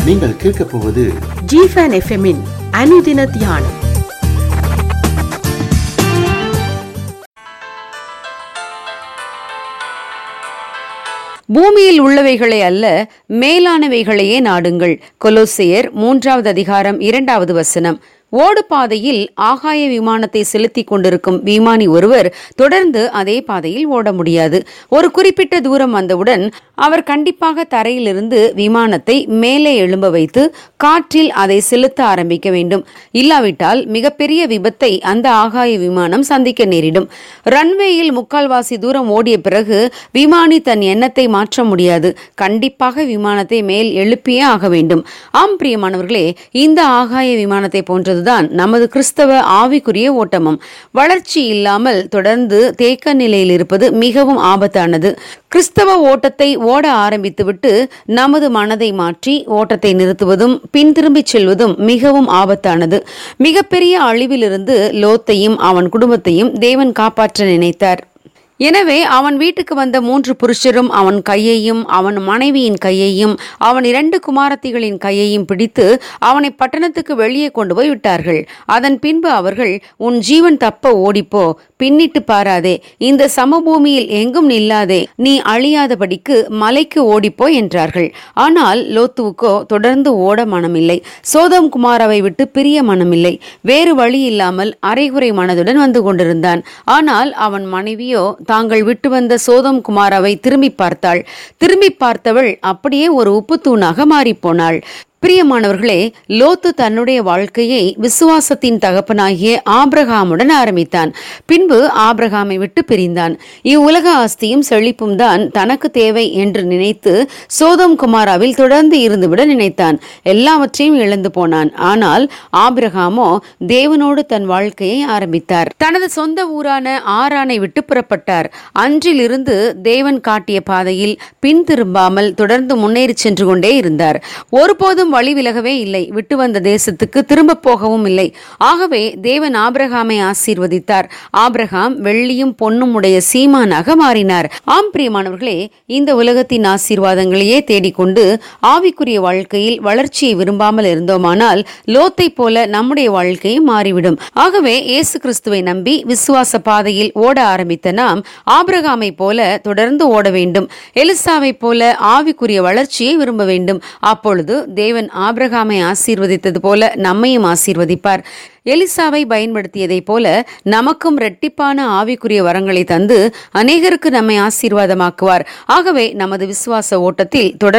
நீங்கள் கேட்கப் போவது ஜிஃபன் எஃப்எம்மின் அனுதின தியானம் பூமியில் உள்ளவைகளை அல்ல மேலானவைகளையே நாடுங்கள் கொலோசையர் மூன்றாவது அதிகாரம் இரண்டாவது வசனம் ஓடு பாதையில் ஆகாய விமானத்தை செலுத்திக் கொண்டிருக்கும் விமானி ஒருவர் தொடர்ந்து அதே பாதையில் ஓட முடியாது ஒரு குறிப்பிட்ட தூரம் வந்தவுடன் அவர் கண்டிப்பாக தரையிலிருந்து விமானத்தை மேலே எழும்ப வைத்து காற்றில் அதை செலுத்த ஆரம்பிக்க வேண்டும் இல்லாவிட்டால் மிகப்பெரிய விபத்தை அந்த ஆகாய விமானம் சந்திக்க நேரிடும் ரன்வேயில் முக்கால்வாசி தூரம் ஓடிய பிறகு விமானி தன் எண்ணத்தை மாற்ற முடியாது கண்டிப்பாக விமானத்தை மேல் எழுப்பியே ஆக வேண்டும் ஆம் பிரியமானவர்களே இந்த ஆகாய விமானத்தை போன்றதுதான் நமது கிறிஸ்தவ ஆவிக்குரிய ஓட்டமும் வளர்ச்சி இல்லாமல் தொடர்ந்து தேக்க நிலையில் இருப்பது மிகவும் ஆபத்தானது கிறிஸ்தவ ஓட்டத்தை ஓட ஆரம்பித்துவிட்டு நமது மனதை மாற்றி ஓட்டத்தை நிறுத்துவதும் பின் திரும்பிச் செல்வதும் மிகவும் ஆபத்தானது மிகப்பெரிய அழிவிலிருந்து லோத்தையும் அவன் குடும்பத்தையும் தேவன் காப்பாற்ற நினைத்தார் எனவே அவன் வீட்டுக்கு வந்த மூன்று புருஷரும் அவன் கையையும் அவன் மனைவியின் கையையும் அவன் இரண்டு குமாரத்திகளின் கையையும் பிடித்து அவனை பட்டணத்துக்கு வெளியே கொண்டு போய் விட்டார்கள் அதன் பின்பு அவர்கள் உன் ஜீவன் தப்ப ஓடிப்போ பின்னிட்டு பாராதே இந்த சமபூமியில் எங்கும் நில்லாதே நீ அழியாதபடிக்கு மலைக்கு ஓடிப்போ என்றார்கள் ஆனால் லோத்துவுக்கோ தொடர்ந்து ஓட மனமில்லை சோதம் குமாராவை விட்டு பிரிய மனமில்லை வேறு வழி இல்லாமல் அரைகுறை மனதுடன் வந்து கொண்டிருந்தான் ஆனால் அவன் மனைவியோ தாங்கள் விட்டு வந்த சோதம் குமாராவை திரும்பி பார்த்தாள் திரும்பி பார்த்தவள் அப்படியே ஒரு உப்புத்தூணாக மாறிப்போனாள் பிரியமானவர்களே லோத்து தன்னுடைய வாழ்க்கையை விசுவாசத்தின் தகப்பனாகிய ஆபிரகாமுடன் ஆரம்பித்தான் பின்பு ஆபிரகாமை விட்டு பிரிந்தான் இவ்வுலக ஆஸ்தியும் செழிப்பும் தான் தனக்கு தேவை என்று நினைத்து சோதம் குமாராவில் தொடர்ந்து இருந்துவிட நினைத்தான் எல்லாவற்றையும் இழந்து போனான் ஆனால் ஆபிரகாமோ தேவனோடு தன் வாழ்க்கையை ஆரம்பித்தார் தனது சொந்த ஊரான ஆரானை விட்டு புறப்பட்டார் அன்றிலிருந்து தேவன் காட்டிய பாதையில் பின் திரும்பாமல் தொடர்ந்து முன்னேறி சென்று கொண்டே இருந்தார் ஒருபோதும் ஒருபோதும் வழி விலகவே இல்லை விட்டு வந்த தேசத்துக்கு திரும்ப போகவும் இல்லை ஆகவே தேவன் ஆபிரகாமை ஆசீர்வதித்தார் ஆபிரகாம் வெள்ளியும் பொன்னும் உடைய சீமானாக மாறினார் ஆம் பிரியமானவர்களே இந்த உலகத்தின் ஆசீர்வாதங்களையே தேடிக்கொண்டு ஆவிக்குரிய வாழ்க்கையில் வளர்ச்சியை விரும்பாமல் இருந்தோமானால் லோத்தை போல நம்முடைய வாழ்க்கையும் மாறிவிடும் ஆகவே இயேசு கிறிஸ்துவை நம்பி விசுவாச பாதையில் ஓட ஆரம்பித்த நாம் ஆபிரகாமை போல தொடர்ந்து ஓட வேண்டும் எலிசாவை போல ஆவிக்குரிய வளர்ச்சியை விரும்ப வேண்டும் அப்பொழுது தேவன் ஆபிரகாமை ஆசீர்வதித்தது போல நம்மையும் ஆசீர்வதிப்பார் எலிசாவை பயன்படுத்தியதைப் போல நமக்கும் இரட்டிப்பான ஆவிக்குரிய வரங்களை தந்து அநேகருக்கு நம்மை ஆசீர்வாதமாக்குவார் ஆகவே நமது விசுவாச ஓட்டத்தில் தொடர்